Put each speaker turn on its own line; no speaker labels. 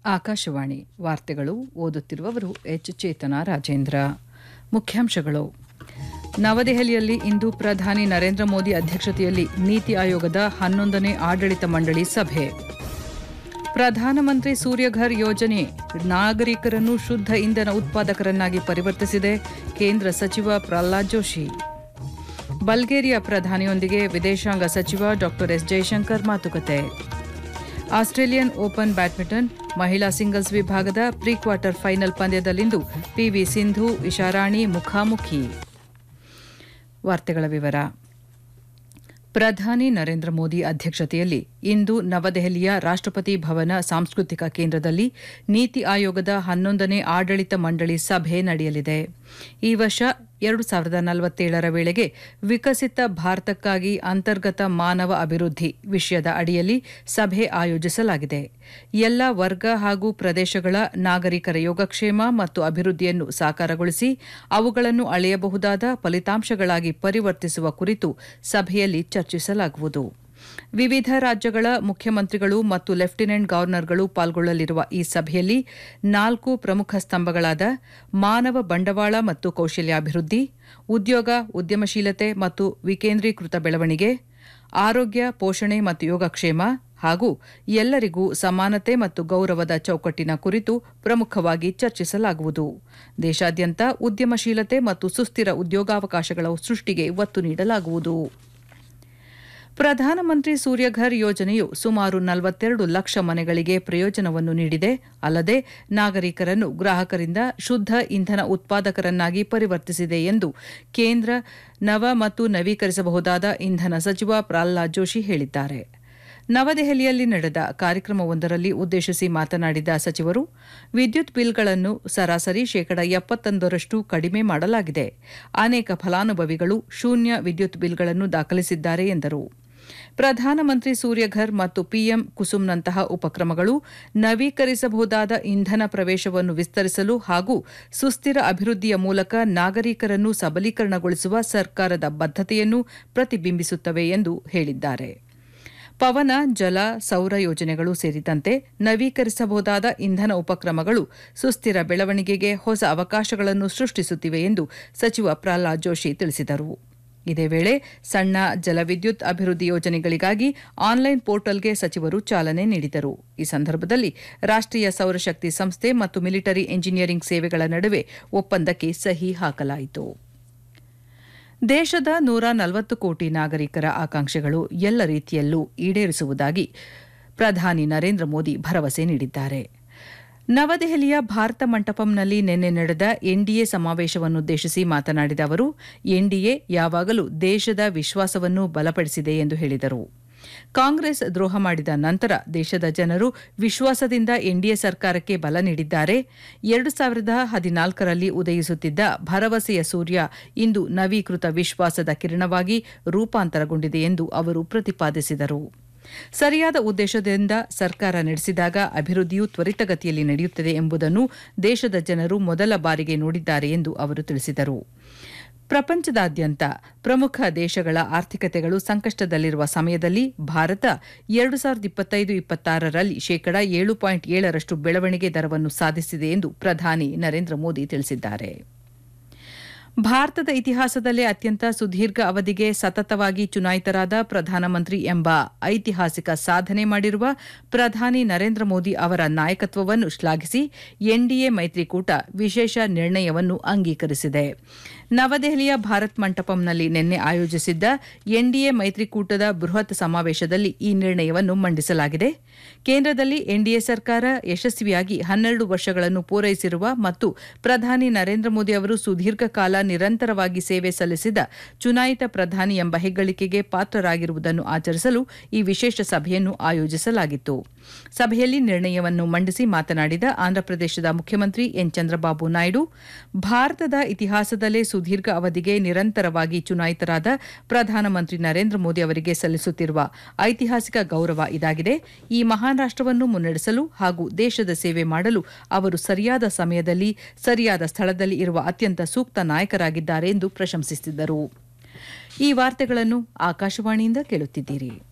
ಆಕಾಶವಾಣಿ ವಾರ್ತೆಗಳು ಓದುತ್ತಿರುವವರು ಎಚ್ ಚೇತನ ರಾಜೇಂದ್ರ ಮುಖ್ಯಾಂಶಗಳು ನವದೆಹಲಿಯಲ್ಲಿ ಇಂದು ಪ್ರಧಾನಿ ನರೇಂದ್ರ ಮೋದಿ ಅಧ್ಯಕ್ಷತೆಯಲ್ಲಿ ನೀತಿ ಆಯೋಗದ ಹನ್ನೊಂದನೇ ಆಡಳಿತ ಮಂಡಳಿ ಸಭೆ ಪ್ರಧಾನಮಂತ್ರಿ ಸೂರ್ಯಘರ್ ಯೋಜನೆ ನಾಗರಿಕರನ್ನು ಶುದ್ಧ ಇಂಧನ ಉತ್ಪಾದಕರನ್ನಾಗಿ ಪರಿವರ್ತಿಸಿದೆ ಕೇಂದ್ರ ಸಚಿವ ಪ್ರಹ್ಲಾದ್ ಜೋಶಿ ಬಲ್ಗೇರಿಯಾ ಪ್ರಧಾನಿಯೊಂದಿಗೆ ವಿದೇಶಾಂಗ ಸಚಿವ ಡಾ ಎಸ್ ಜೈಶಂಕರ್ ಮಾತುಕತೆ ಆಸ್ಟ್ರೇಲಿಯನ್ ಓಪನ್ ಬ್ಯಾಡ್ಮಿಂಟನ್ ಮಹಿಳಾ ಸಿಂಗಲ್ಸ್ ವಿಭಾಗದ ಪ್ರೀ ಕ್ವಾರ್ಟರ್ ಫೈನಲ್ ಪಂದ್ಯದಲ್ಲಿಂದು ಪಿವಿ ಸಿಂಧು ಇಶಾರಾಣಿ ಮುಖಾಮುಖಿ ವಾರ್ತೆಗಳ ವಿವರ ಪ್ರಧಾನಿ ನರೇಂದ್ರ ಮೋದಿ ಅಧ್ಯಕ್ಷತೆಯಲ್ಲಿ ಇಂದು ನವದೆಹಲಿಯ ರಾಷ್ಟ್ರಪತಿ ಭವನ ಸಾಂಸ್ಕೃತಿಕ ಕೇಂದ್ರದಲ್ಲಿ ನೀತಿ ಆಯೋಗದ ಹನ್ನೊಂದನೇ ಆಡಳಿತ ಮಂಡಳಿ ಸಭೆ ನಡೆಯಲಿದೆ ಈ ವರ್ಷ ಎರಡು ಸಾವಿರದ ನಲವತ್ತೇಳರ ವೇಳೆಗೆ ವಿಕಸಿತ ಭಾರತಕ್ಕಾಗಿ ಅಂತರ್ಗತ ಮಾನವ ಅಭಿವೃದ್ಧಿ ವಿಷಯದ ಅಡಿಯಲ್ಲಿ ಸಭೆ ಆಯೋಜಿಸಲಾಗಿದೆ ಎಲ್ಲ ವರ್ಗ ಹಾಗೂ ಪ್ರದೇಶಗಳ ನಾಗರಿಕರ ಯೋಗಕ್ಷೇಮ ಮತ್ತು ಅಭಿವೃದ್ಧಿಯನ್ನು ಸಾಕಾರಗೊಳಿಸಿ ಅವುಗಳನ್ನು ಅಳೆಯಬಹುದಾದ ಫಲಿತಾಂಶಗಳಾಗಿ ಪರಿವರ್ತಿಸುವ ಕುರಿತು ಸಭೆಯಲ್ಲಿ ಚರ್ಚಿಸಲಾಗುವುದು ವಿವಿಧ ರಾಜ್ಯಗಳ ಮುಖ್ಯಮಂತ್ರಿಗಳು ಮತ್ತು ಲೆಫ್ಟಿನೆಂಟ್ ಗವರ್ನರ್ಗಳು ಪಾಲ್ಗೊಳ್ಳಲಿರುವ ಈ ಸಭೆಯಲ್ಲಿ ನಾಲ್ಕು ಪ್ರಮುಖ ಸ್ತಂಭಗಳಾದ ಮಾನವ ಬಂಡವಾಳ ಮತ್ತು ಕೌಶಲ್ಯಾಭಿವೃದ್ಧಿ ಉದ್ಯೋಗ ಉದ್ಯಮಶೀಲತೆ ಮತ್ತು ವಿಕೇಂದ್ರೀಕೃತ ಬೆಳವಣಿಗೆ ಆರೋಗ್ಯ ಪೋಷಣೆ ಮತ್ತು ಯೋಗಕ್ಷೇಮ ಹಾಗೂ ಎಲ್ಲರಿಗೂ ಸಮಾನತೆ ಮತ್ತು ಗೌರವದ ಚೌಕಟ್ಟಿನ ಕುರಿತು ಪ್ರಮುಖವಾಗಿ ಚರ್ಚಿಸಲಾಗುವುದು ದೇಶಾದ್ಯಂತ ಉದ್ಯಮಶೀಲತೆ ಮತ್ತು ಸುಸ್ಥಿರ ಉದ್ಯೋಗಾವಕಾಶಗಳ ಸೃಷ್ಟಿಗೆ ಒತ್ತು ನೀಡಲಾಗುವುದು ಪ್ರಧಾನಮಂತ್ರಿ ಸೂರ್ಯಘರ್ ಯೋಜನೆಯು ಸುಮಾರು ನಲವತ್ತೆರಡು ಲಕ್ಷ ಮನೆಗಳಿಗೆ ಪ್ರಯೋಜನವನ್ನು ನೀಡಿದೆ ಅಲ್ಲದೆ ನಾಗರಿಕರನ್ನು ಗ್ರಾಹಕರಿಂದ ಶುದ್ಧ ಇಂಧನ ಉತ್ಪಾದಕರನ್ನಾಗಿ ಪರಿವರ್ತಿಸಿದೆ ಎಂದು ಕೇಂದ್ರ ನವ ಮತ್ತು ನವೀಕರಿಸಬಹುದಾದ ಇಂಧನ ಸಚಿವ ಪ್ರಹ್ಲಾದ್ ಜೋಶಿ ಹೇಳಿದ್ದಾರೆ ನವದೆಹಲಿಯಲ್ಲಿ ನಡೆದ ಕಾರ್ಯಕ್ರಮವೊಂದರಲ್ಲಿ ಉದ್ದೇಶಿಸಿ ಮಾತನಾಡಿದ ಸಚಿವರು ವಿದ್ಯುತ್ ಬಿಲ್ಗಳನ್ನು ಸರಾಸರಿ ಶೇಕಡ ಎಪ್ಪತ್ತೊಂದರಷ್ಟು ಕಡಿಮೆ ಮಾಡಲಾಗಿದೆ ಅನೇಕ ಫಲಾನುಭವಿಗಳು ಶೂನ್ಯ ವಿದ್ಯುತ್ ಬಿಲ್ಗಳನ್ನು ದಾಖಲಿಸಿದ್ದಾರೆ ಎಂದರು ಪ್ರಧಾನಮಂತ್ರಿ ಸೂರ್ಯಘರ್ ಮತ್ತು ಪಿಎಂ ಕುಸುಮ್ನಂತಹ ಉಪಕ್ರಮಗಳು ನವೀಕರಿಸಬಹುದಾದ ಇಂಧನ ಪ್ರವೇಶವನ್ನು ವಿಸ್ತರಿಸಲು ಹಾಗೂ ಸುಸ್ಥಿರ ಅಭಿವೃದ್ಧಿಯ ಮೂಲಕ ನಾಗರಿಕರನ್ನು ಸಬಲೀಕರಣಗೊಳಿಸುವ ಸರ್ಕಾರದ ಬದ್ಧತೆಯನ್ನು ಪ್ರತಿಬಿಂಬಿಸುತ್ತವೆ ಎಂದು ಹೇಳಿದ್ದಾರೆ ಪವನ ಜಲ ಸೌರ ಯೋಜನೆಗಳು ಸೇರಿದಂತೆ ನವೀಕರಿಸಬಹುದಾದ ಇಂಧನ ಉಪಕ್ರಮಗಳು ಸುಸ್ಥಿರ ಬೆಳವಣಿಗೆಗೆ ಹೊಸ ಅವಕಾಶಗಳನ್ನು ಸೃಷ್ಟಿಸುತ್ತಿವೆ ಎಂದು ಸಚಿವ ಪ್ರಹ್ಲಾದ್ ಜೋಶಿ ತಿಳಿಸಿದರು ಇದೇ ವೇಳೆ ಸಣ್ಣ ಜಲವಿದ್ಯುತ್ ಅಭಿವೃದ್ಧಿ ಯೋಜನೆಗಳಿಗಾಗಿ ಆನ್ಲೈನ್ ಪೋರ್ಟಲ್ಗೆ ಸಚಿವರು ಚಾಲನೆ ನೀಡಿದರು ಈ ಸಂದರ್ಭದಲ್ಲಿ ರಾಷ್ಟ್ರೀಯ ಸೌರಶಕ್ತಿ ಸಂಸ್ಥೆ ಮತ್ತು ಮಿಲಿಟರಿ ಎಂಜಿನಿಯರಿಂಗ್ ಸೇವೆಗಳ ನಡುವೆ ಒಪ್ಪಂದಕ್ಕೆ ಸಹಿ ಹಾಕಲಾಯಿತು ದೇಶದ ನೂರ ನಲವತ್ತು ಕೋಟಿ ನಾಗರಿಕರ ಆಕಾಂಕ್ಷೆಗಳು ಎಲ್ಲ ರೀತಿಯಲ್ಲೂ ಈಡೇರಿಸುವುದಾಗಿ ಪ್ರಧಾನಿ ನರೇಂದ್ರ ಮೋದಿ ಭರವಸೆ ನೀಡಿದ್ದಾರೆ ನವದೆಹಲಿಯ ಭಾರತ ಮಂಟಪಂನಲ್ಲಿ ನಿನ್ನೆ ನಡೆದ ಎನ್ಡಿಎ ಸಮಾವೇಶವನ್ನುದ್ದೇಶಿಸಿ ಮಾತನಾಡಿದ ಅವರು ಎನ್ಡಿಎ ಯಾವಾಗಲೂ ದೇಶದ ವಿಶ್ವಾಸವನ್ನು ಬಲಪಡಿಸಿದೆ ಎಂದು ಹೇಳಿದರು ಕಾಂಗ್ರೆಸ್ ದ್ರೋಹ ಮಾಡಿದ ನಂತರ ದೇಶದ ಜನರು ವಿಶ್ವಾಸದಿಂದ ಎನ್ಡಿಎ ಸರ್ಕಾರಕ್ಕೆ ಬಲ ನೀಡಿದ್ದಾರೆ ಎರಡು ಸಾವಿರದ ಹದಿನಾಲ್ಕರಲ್ಲಿ ಉದಯಿಸುತ್ತಿದ್ದ ಭರವಸೆಯ ಸೂರ್ಯ ಇಂದು ನವೀಕೃತ ವಿಶ್ವಾಸದ ಕಿರಣವಾಗಿ ರೂಪಾಂತರಗೊಂಡಿದೆ ಎಂದು ಅವರು ಪ್ರತಿಪಾದಿಸಿದರು ಸರಿಯಾದ ಉದ್ದೇಶದಿಂದ ಸರ್ಕಾರ ನಡೆಸಿದಾಗ ಅಭಿವೃದ್ಧಿಯು ತ್ವರಿತಗತಿಯಲ್ಲಿ ನಡೆಯುತ್ತದೆ ಎಂಬುದನ್ನು ದೇಶದ ಜನರು ಮೊದಲ ಬಾರಿಗೆ ನೋಡಿದ್ದಾರೆ ಎಂದು ಅವರು ತಿಳಿಸಿದರು ಪ್ರಪಂಚದಾದ್ಯಂತ ಪ್ರಮುಖ ದೇಶಗಳ ಆರ್ಥಿಕತೆಗಳು ಸಂಕಷ್ಟದಲ್ಲಿರುವ ಸಮಯದಲ್ಲಿ ಭಾರತ ಎರಡು ಸಾವಿರದ ಇಪ್ಪತ್ತೈದು ಇಪ್ಪತ್ತಾರರಲ್ಲಿ ಶೇಕಡ ಏಳು ಪಾಯಿಂಟ್ ಏಳರಷ್ಟು ಬೆಳವಣಿಗೆ ದರವನ್ನು ಸಾಧಿಸಿದೆ ಎಂದು ಪ್ರಧಾನಿ ನರೇಂದ್ರ ಮೋದಿ ತಿಳಿಸಿದ್ದಾರೆ ಭಾರತದ ಇತಿಹಾಸದಲ್ಲೇ ಅತ್ಯಂತ ಸುದೀರ್ಘ ಅವಧಿಗೆ ಸತತವಾಗಿ ಚುನಾಯಿತರಾದ ಪ್ರಧಾನಮಂತ್ರಿ ಎಂಬ ಐತಿಹಾಸಿಕ ಸಾಧನೆ ಮಾಡಿರುವ ಪ್ರಧಾನಿ ನರೇಂದ್ರ ಮೋದಿ ಅವರ ನಾಯಕತ್ವವನ್ನು ಶ್ಲಾಘಿಸಿ ಎನ್ಡಿಎ ಮೈತ್ರಿಕೂಟ ವಿಶೇಷ ನಿರ್ಣಯವನ್ನು ಅಂಗೀಕರಿಸಿದೆ ನವದೆಹಲಿಯ ಭಾರತ್ ಮಂಟಪಂನಲ್ಲಿ ನಿನ್ನೆ ಆಯೋಜಿಸಿದ್ದ ಎನ್ಡಿಎ ಮೈತ್ರಿಕೂಟದ ಬೃಹತ್ ಸಮಾವೇಶದಲ್ಲಿ ಈ ನಿರ್ಣಯವನ್ನು ಮಂಡಿಸಲಾಗಿದೆ ಕೇಂದ್ರದಲ್ಲಿ ಎನ್ಡಿಎ ಸರ್ಕಾರ ಯಶಸ್ವಿಯಾಗಿ ಹನ್ನೆರಡು ವರ್ಷಗಳನ್ನು ಪೂರೈಸಿರುವ ಮತ್ತು ಪ್ರಧಾನಿ ನರೇಂದ್ರ ಮೋದಿ ಅವರು ಸುದೀರ್ಘ ಕಾಲ ನಿರಂತರವಾಗಿ ಸೇವೆ ಸಲ್ಲಿಸಿದ ಚುನಾಯಿತ ಪ್ರಧಾನಿ ಎಂಬ ಹೆಗ್ಗಳಿಕೆಗೆ ಪಾತ್ರರಾಗಿರುವುದನ್ನು ಆಚರಿಸಲು ಈ ವಿಶೇಷ ಸಭೆಯನ್ನು ಆಯೋಜಿಸಲಾಗಿತ್ತು ಸಭೆಯಲ್ಲಿ ನಿರ್ಣಯವನ್ನು ಮಂಡಿಸಿ ಮಾತನಾಡಿದ ಆಂಧ್ರಪ್ರದೇಶದ ಮುಖ್ಯಮಂತ್ರಿ ಎನ್ ಚಂದ್ರಬಾಬು ನಾಯ್ಡು ಭಾರತದ ಇತಿಹಾಸದಲ್ಲೇ ಸುದೀರ್ಘ ಅವಧಿಗೆ ನಿರಂತರವಾಗಿ ಚುನಾಯಿತರಾದ ಪ್ರಧಾನಮಂತ್ರಿ ನರೇಂದ್ರ ಮೋದಿ ಅವರಿಗೆ ಸಲ್ಲಿಸುತ್ತಿರುವ ಐತಿಹಾಸಿಕ ಗೌರವ ಇದಾಗಿದೆ ಈ ಮಹಾನ್ ರಾಷ್ಟವನ್ನು ಮುನ್ನಡೆಸಲು ಹಾಗೂ ದೇಶದ ಸೇವೆ ಮಾಡಲು ಅವರು ಸರಿಯಾದ ಸಮಯದಲ್ಲಿ ಸರಿಯಾದ ಸ್ಥಳದಲ್ಲಿ ಇರುವ ಅತ್ಯಂತ ಸೂಕ್ತ ನಾಯಕರಾಗಿದ್ದಾರೆ ಎಂದು ಪ್ರಶಂಸಿಸಿದರು ಈ ವಾರ್ತೆಗಳನ್ನು ಆಕಾಶವಾಣಿಯಿಂದ ಕೇಳುತ್ತಿದ್ದೀರಿ